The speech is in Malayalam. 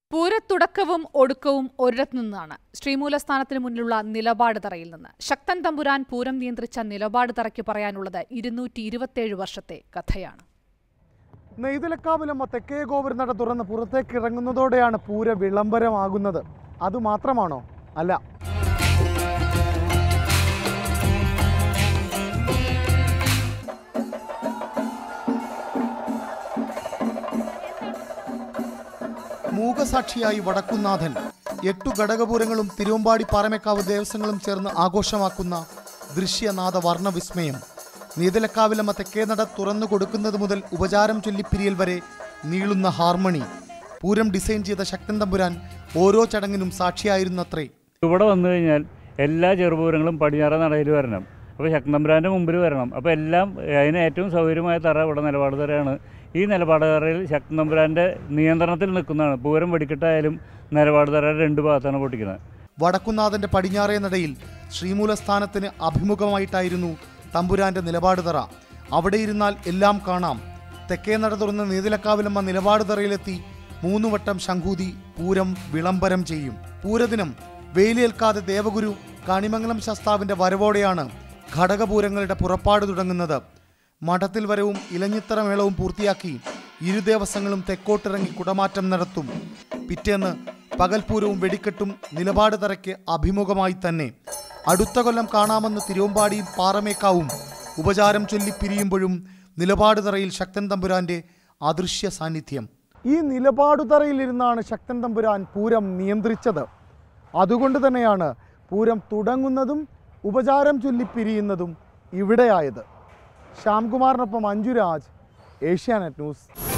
പൂരത്തുടക്കവും ഒടുക്കവും ഒരിടത്തു നിന്നാണ് ശ്രീമൂലസ്ഥാനത്തിന് മുന്നിലുള്ള നിലപാട് തറയിൽ നിന്ന് ശക്തൻ തമ്പുരാൻ പൂരം നിയന്ത്രിച്ച നിലപാട് തറയ്ക്ക് പറയാനുള്ളത് ഇരുന്നൂറ്റി ഇരുപത്തിയേഴ് വർഷത്തെ കഥയാണ് നെയ്തലക്കാവിലമ്മ തെക്കേ ഗോപുരനട തുറന്ന് പുറത്തേക്ക് ഇറങ്ങുന്നതോടെയാണ് പൂര വിളംബരമാകുന്നത് അതുമാത്രമാണോ അല്ല മൂകസാക്ഷിയായി വടക്കുന്നാഥൻ എട്ടു ഘടകപൂരങ്ങളും തിരുവമ്പാടി പാറമേക്കാവ് ദേവസ്വങ്ങളും ചേർന്ന് ആഘോഷമാക്കുന്ന ദൃശ്യനാഥ വർണ്ണവിസ്മയം നീതലക്കാവിലമ്മ തെക്കേനട തുറന്നു കൊടുക്കുന്നത് മുതൽ ഉപചാരം ചൊല്ലിപ്പിരിയൽ വരെ നീളുന്ന ഹാർമണി പൂരം ഡിസൈൻ ചെയ്ത ശക്തൻ തമ്പുരാൻ ഓരോ ചടങ്ങിനും സാക്ഷിയായിരുന്നത്രേ ഇവിടെ വന്നു കഴിഞ്ഞാൽ എല്ലാ ചെറുപൂരങ്ങളും പടിഞ്ഞാറ നടയിൽ വരണം അപ്പോൾ ശക്തമ്പുരാൻ്റെ മുമ്പിൽ വരണം അപ്പോൾ എല്ലാം അതിന് ഏറ്റവും സൗകര്യമായ തറ ഇവിടെ നിലപാട് തറയാണ് ഈ നിലപാട് തറയിൽ ശക്തമ്പുരാൻ്റെ നിയന്ത്രണത്തിൽ നിൽക്കുന്നതാണ് പൂരം വെടിക്കെട്ടായാലും നിലപാട് തറയുടെ രണ്ട് ഭാഗത്താണ് പൊട്ടിക്കുന്നത് വടക്കുന്നാഥന്റെ പടിഞ്ഞാറേ നടയിൽ ശ്രീമൂലസ്ഥാനത്തിന് അഭിമുഖമായിട്ടായിരുന്നു തമ്പുരാന്റെ നിലപാട് തറ അവിടെ ഇരുന്നാൽ എല്ലാം കാണാം തെക്കേ നട തുറന്ന് നീതിലക്കാവിലമ്മ നിലപാട് തറയിലെത്തി മൂന്ന് വട്ടം ശംഖൂതി പൂരം വിളംബരം ചെയ്യും പൂരദിനം വെയിലേൽക്കാതെ ദേവഗുരു കണിമംഗലം ശസ്താവിന്റെ വരവോടെയാണ് ഘടകപൂരങ്ങളുടെ പുറപ്പാട് തുടങ്ങുന്നത് മഠത്തിൽ വരവും ഇലഞ്ഞിത്തറ മേളവും പൂർത്തിയാക്കി ഇരു ദേവസ്വങ്ങളും തെക്കോട്ടിറങ്ങി കുടമാറ്റം നടത്തും പിറ്റേന്ന് പകൽപൂരവും വെടിക്കെട്ടും നിലപാട് തറയ്ക്ക് അഭിമുഖമായി തന്നെ അടുത്ത കൊല്ലം കാണാമെന്ന് തിരുവമ്പാടിയും പാറമേക്കാവും ഉപചാരം ചൊല്ലി പിരിയുമ്പോഴും നിലപാട് തറയിൽ ശക്തൻ തമ്പുരാന്റെ അദൃശ്യ സാന്നിധ്യം ഈ നിലപാടു തറയിലിരുന്നാണ് ശക്തൻ തമ്പുരാൻ പൂരം നിയന്ത്രിച്ചത് അതുകൊണ്ട് തന്നെയാണ് പൂരം തുടങ്ങുന്നതും ഉപചാരം ചൊല്ലി പിരിയുന്നതും ഇവിടെയായത് ശ്യാംകുമാറിനൊപ്പം അഞ്ജുരാജ് ഏഷ്യാനെറ്റ് ന്യൂസ്